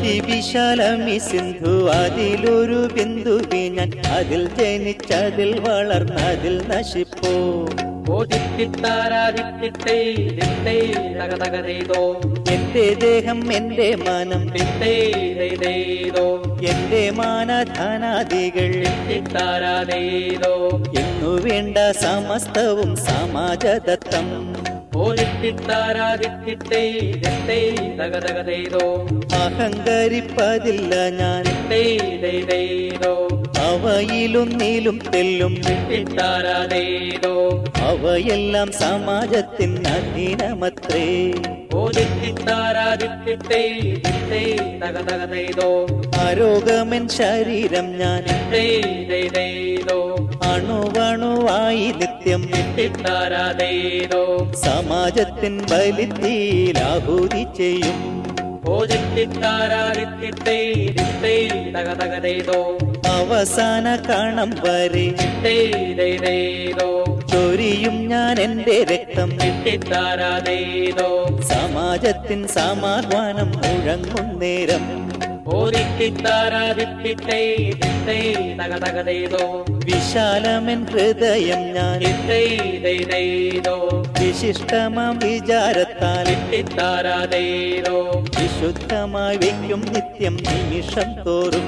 അതിവിശാലമി സിന്ധു അതിലൊരു ബിന്ദുവി ഞാൻ അതിൽ ജനിച്ചതിൽ വളർന്നതിൽ നശിപ്പോ ഓദിത്തിത്താരാദിത്തിത്തേ ദിത്തേ തകതകതേതോ എന്റെ ദേഹം എന്റെ മനം ദിത്തേ ദൈതേതോ എന്റെ മാനധാനാദികൾ ദിത്തിത്താരാതേതോ എന്നു വേണ്ട സമസ്തവും സമാജദത്തം ഓദിത്തിത്താരാദിത്തിത്തേ ദിത്തേ തകതകതേതോ അഹങ്കരിപ്പതില്ല ഞാൻ ദിത്തേ ദൈതേതോ അവയിലൊന്നിലും തെല്ലും ദിത്തിത്താരാതേതോ അവയെല്ലാം സമാജത്തിൻ അധീനമത്രേ ഓദിത്തിത്താരാദിത്തിത്തേ ദിത്തേ തകതകതേതോ ആരോഗമൻ ശരീരം ഞാൻ ദിത്തേ ദൈതേതോ അണുവണുവായി നിത്യം ദിത്തിത്താരാതേതോ സമാജത്തിൻ ബലിത്തീലാഹൂതി ചെയ്യും ഓദിത്തിത്താരാദിത്തിത്തേ ദിത്തേ തകതകതേതോ അവസാന കണം വരെ ദിത്തേ ദൈതേതോ ചൊരിയും ഞാൻ എന്റെ രക്തം ദിത്തിത്താരാതേതോ സമാജത്തിൻ സമാഹ്വാനം മുഴങ്ങും നേരം ഓദിത്തിത്താരാദിത്തിത്തേ ദിത്തേ തകതകതേതോ വിശാലമൻ ഹൃദയം ഞാൻ ദിത്തേ ദൈതേതോ വിശിഷ്ടമാം വിചാരത്താൽ ദിത്തിത്താരാതേതോ വിശുദ്ധമായി വയ്ക്കും നിത്യം നിമിഷം തോറും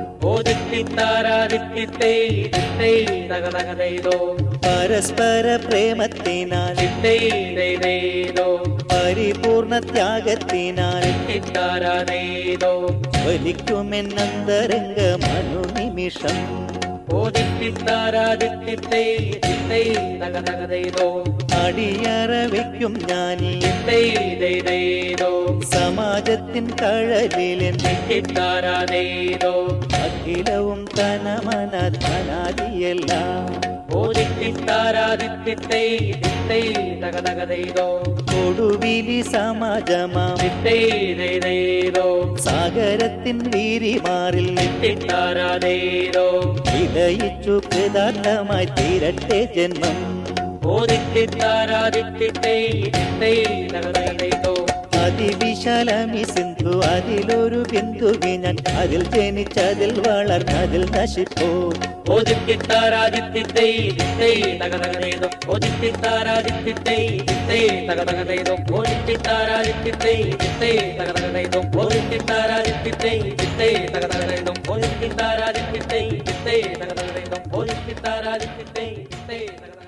ഓദിത്തിത്താരാദിത്തിത്തേ ദിത്തേ തകതകതേതോ പരസ്പര പ്രേമത്തിനാൽ ദിത്തേ ദൈതേതോ പരിപൂർണ ത്യാഗത്തിനാൽ ദിത്തിത്താരാതേതോ വലിക്കുമെന്നന്തരംഗ മനുനിമിഷം ഓദിത്തിത്താരാദിത്തിത്തേ ദിത്തേ തകതകതേതോ അടിയറ വയ്ക്കും ഞാനീ ദിത്തേ ദൈതേതോ സമാജത്തിൻ കഴലിലെൻ ദിത്തിത്താരാതേതോ അഖിലവും തനമന ധനാദിയെല്ലാം ഓദിത്തിത്താരാദിത്തിത്തേ ദിത്തേ തകതകതേതോ കൊടുവിലി സമാജമാം ദിത്തേ ദൈതേതോ സാഗരത്തിൻ വീരിമാറിൽ ദിത്തിത്താരാതേതോ വിലയിച്ചു കൃതാർത്ഥമായി തീരട്ടെ ജന്മം ഓദിത്തിത്താരാദിത്തിത്തേ ദിത്തേ തകതകതേതോ അതിവിശാലമി സിന്ധു അതിലൊരു ബിന്ദുവി ഞാൻ അതിൽ ജനിച്ചതിൽ വളർന്നതിൽ നശിപ്പോ ഓദിത്തിത്താരാദിത്തിത്തേ ദിത്തേ തകതകതേതോ ഓദിത്തിത്താരാദിത്തിത്തേ ദിത്തേ തകതകതേതോ ഓദിത്തിത്താരാദിത്തിത്തേ ദിത്തേ തകതകതേതോ ഓദിത്തിത്താരാദിത്തിത്തേ ദിത്തേ തകതകതേതോ ഓദിത്തിത്താരാദിത്തിത്തേ ദിത്തേ തകതകതേതോ ഓദിത്തിത്താരാദിത്തിത്തേ ദിത്തേ തകതകതേതോ